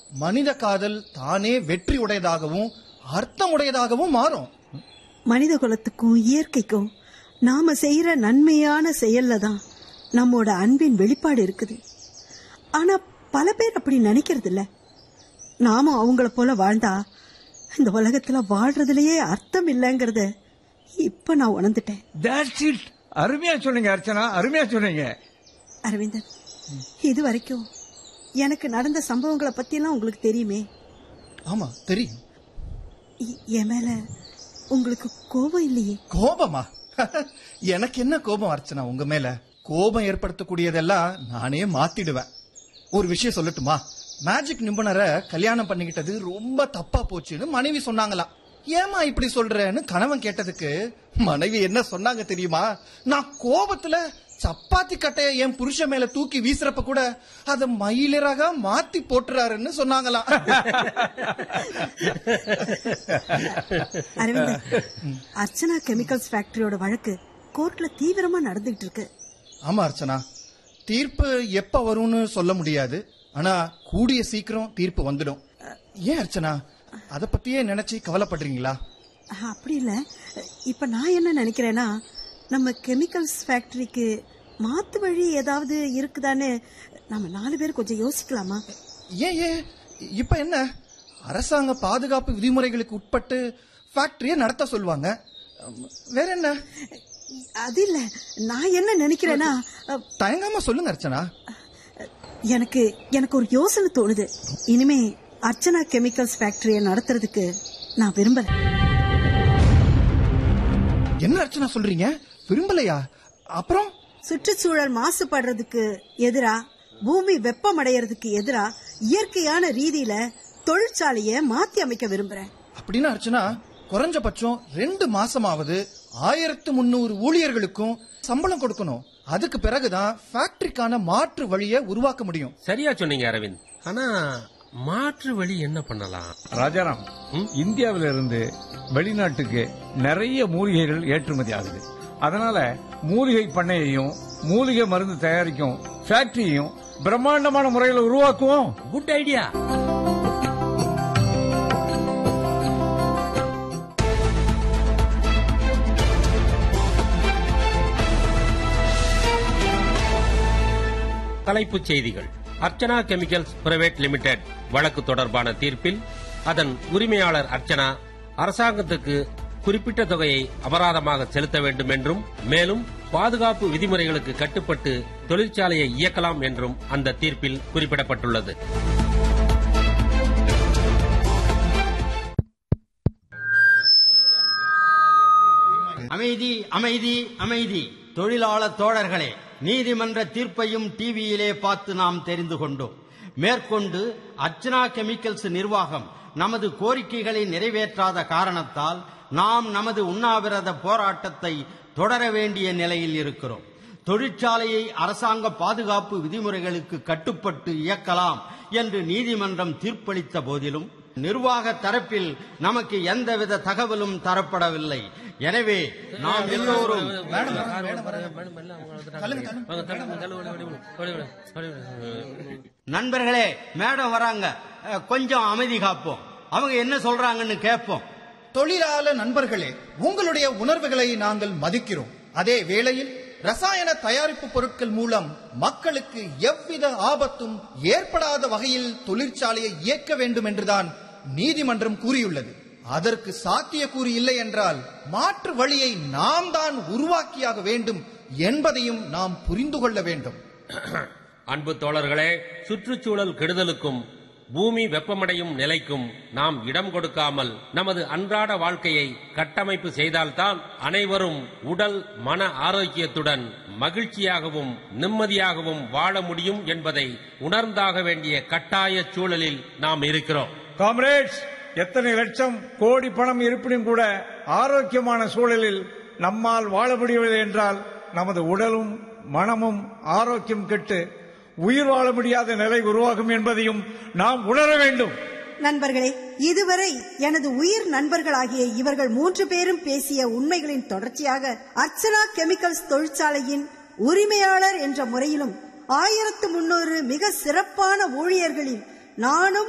மனித காதல் தானே வெற்றி உடையதாகவும் அர்த்தமுடையதாகவும் மாறும் மனித குலத்துக்கும் இயற்கைக்கும் நாம செய்யற நன்மையான செயல்ல தான் நம்மோட அன்பின் வெளிப்பாடு இருக்குது ஆனா பல பேர் அப்படி நினைக்கிறது இல்ல நாமும் அவங்கள போல வாழ்ந்தா இந்த உலகத்துல வாழ்றதுலயே அர்த்தம் இல்லைங்கிறத இப்ப நான் உணர்ந்துட்டேன் That's it. அருமையா சொன்னீங்க அர்ச்சனா அருமையா சொன்னீங்க அரவிந்தன் இது வரைக்கும் எனக்கு நடந்த சம்பவங்களை பத்தியெல்லாம் உங்களுக்கு தெரியுமே ஆமா தெரியும் இ- என் மேல உங்களுக்கு கோபம் இல்லையே கோபமா எனக்கு என்ன கோபம் அர்ச்சனா உங்க மேல கோபம் ஏற்படுத்தக்கூடியதெல்லாம் நானே மாத்திடுவேன் ஒரு விஷயம் சொல்லட்டுமா மேஜிக் நிபுணரை கல்யாணம் பண்ணிக்கிட்டது ரொம்ப தப்பா போச்சுன்னு மனைவி சொன்னாங்களாம் ஏமா இப்படி சொல்றேன்னு கணவன் கேட்டதுக்கு மனைவி என்ன சொன்னாங்க தெரியுமா நான் கோபத்துல சப்பாத்தி கட்டைய என் புருஷன் மேல தூக்கி வீசுறப்ப கூட அத மயிலிறகா மாத்தி போட்டுறாருன்னு சொன்னாங்களாம் அரவிந்தன் அர்ச்சனா கெமிக்கல்ஸ் ஃபேக்டரியோட வழக்கு கோர்ட்ல தீவிரமா நடந்துகிட்டு இருக்கு ஆமா அர்ச்சனா தீர்ப்பு எப்ப வரும்னு சொல்ல முடியாது ஆனா கூடிய சீக்கிரம் தீர்ப்பு வந்துடும் ஏன் அர்ச்சனா அத பத்தியே நினைச்சு கவலைப்படுறீங்களா அஹ், அப்படி இல்ல இப்ப நான் என்ன நினைக்கிறேன்னா நம்ம கெமிக்கல்ஸ் ஃபேக்டரிக்கு மாத்து வழி ஏதாவது இருக்குதான்னு நம்ம நாலு பேர் கொஞ்சம் யோசிக்கலாமா ஏன் ஏன் இப்ப என்ன அரசாங்க பாதுகாப்பு விதிமுறைகளுக்கு உட்பட்டு ஃபேக்டரியை நடத்த சொல்லுவாங்க அம், வேற என்ன அது இல்ல நான் என்ன நினைக்கிறேன்னா அஹ், தயங்காம சொல்லுங்க அர்ச்சனா எனக்கு எனக்கு ஒரு யோசனை தோணுது இனிமே அர்ச்சனா கெமிக்கல்ஸ் ஃபேக்டரியை நடத்துறதுக்கு நான் விரும்பல என்ன அர்ச்சனா சொல்றீங்க விரும்பலையா அப்புறம் சுற்றுச்சூழல் மாசுபடுறதுக்கு எதிரா பூமி வெப்பமடையறதுக்கு எதிரா இயற்கையான ரீதியில தொழிற்சாலைய மாத்தி அமைக்க விரும்புறேன் அப்படின்னு அர்ச்சனா குறைஞ்சபட்சம் ரெண்டு மாசமாவது ஆயிரத்து முன்னூறு ஊழியர்களுக்கும் சம்பளம் கொடுக்கணும் அதுக்கு பிறகுதான் ஃபேக்டரிக்கான மாற்று வழியை உருவாக்க முடியும் சரியா சொன்னீங்க அரவிந்த் ஆனா மாற்று வழி என்ன பண்ணலாம் ராஜாராம் இந்தியாவில இருந்து வெளிநாட்டுக்கு நிறைய மூலிகைகள் ஏற்றுமதி ஆகுது அதனால மூலிகை பண்ணையையும் மூலிகை மருந்து தயாரிக்கும் ஃபேக்டரியையும் பிரம்மாண்டமான முறையில் உருவாக்குவோம் குட் ஐடியா தலைப்புச் செய்திகள் அர்ச்சனா கெமிக்கல்ஸ் பிரைவேட் லிமிடெட் வழக்கு தொடர்பான தீர்ப்பில் அதன் உரிமையாளர் அர்ச்சனா அரசாங்கத்துக்கு குறிப்பிட்ட தொகையை அபராதமாக செலுத்த வேண்டும் என்றும் மேலும் பாதுகாப்பு விதிமுறைகளுக்கு கட்டுப்பட்டு தொழிற்சாலையை இயக்கலாம் என்றும் அந்த தீர்ப்பில் குறிப்பிடப்பட்டுள்ளது அமைதி அமைதி அமைதி தொழிலாளர் தோழர்களே நீதிமன்ற தீர்ப்பையும் டிவியிலே பார்த்து நாம் தெரிந்து கொண்டோம் மேற்கொண்டு அர்ச்சனா கெமிக்கல்ஸ் நிர்வாகம் நமது கோரிக்கைகளை நிறைவேற்றாத காரணத்தால் நாம் நமது உண்ணாவிரத போராட்டத்தை தொடர வேண்டிய நிலையில் இருக்கிறோம் தொழிற்சாலையை அரசாங்க பாதுகாப்பு விதிமுறைகளுக்கு கட்டுப்பட்டு இயக்கலாம் என்று நீதிமன்றம் தீர்ப்பளித்த போதிலும் நிர்வாக தரப்பில் நமக்கு எந்தவித தகவலும் தரப்படவில்லை எனவே நாம் எல்லோரும் நண்பர்களே மேடம் வராங்க அஹ், கொஞ்சம் அமைதி காப்போம் அவங்க என்ன சொல்றாங்கன்னு கேட்போம் தொழிலாள நண்பர்களே உங்களுடைய உணர்வுகளை நாங்கள் மதிக்கிறோம் அதே வேளையில் ரசாயன தயாரிப்பு பொருட்கள் மூலம் மக்களுக்கு எவ்வித ஆபத்தும் ஏற்படாத வகையில் தொழிற்சாலையை இயக்க வேண்டும் என்றுதான் நீதிமன்றம் கூறியுள்ளது அதற்கு சாத்தியக்கூறு இல்லை என்றால் மாற்று வழியை நாம் தான் உருவாக்கியாக வேண்டும் என்பதையும் நாம் புரிந்து கொள்ள வேண்டும் அன்பு தோழர்களே சுற்றுச்சூழல் கெடுதலுக்கும் பூமி வெப்பமடையும் நிலைக்கும் நாம் இடம் கொடுக்காமல் நமது அன்றாட வாழ்க்கையை கட்டமைப்பு செய்தால்தான் அனைவரும் உடல் மன ஆரோக்கியத்துடன் மகிழ்ச்சியாகவும் நிம்மதியாகவும் வாழ முடியும் என்பதை உணர்ந்தாக வேண்டிய கட்டாய சூழலில் நாம் இருக்கிறோம் காம்ரேட்ஸ் எத்தனை லட்சம் கோடி பணம் இருப்பினும் கூட ஆரோக்கியமான சூழலில் நம்மால் வாழ முடியவில்லை என்றால் நமது உடலும் மனமும் ஆரோக்கியம் கெட்டு உயிர் வாழ முடியாத நிலை உருவாகும் என்பதையும் நாம் உணர வேண்டும் நண்பர்களே இதுவரை எனது உயிர் நண்பர்களாகிய இவர்கள் மூன்று பேரும் பேசிய உண்மைகளின் தொடர்ச்சியாக அர்ச்சனா கெமிக்கல்ஸ் தொழிற்சாலையின் உரிமையாளர் என்ற முறையிலும் ஆயிரத்து முன்னூறு மிக சிறப்பான ஊழியர்களில் நானும்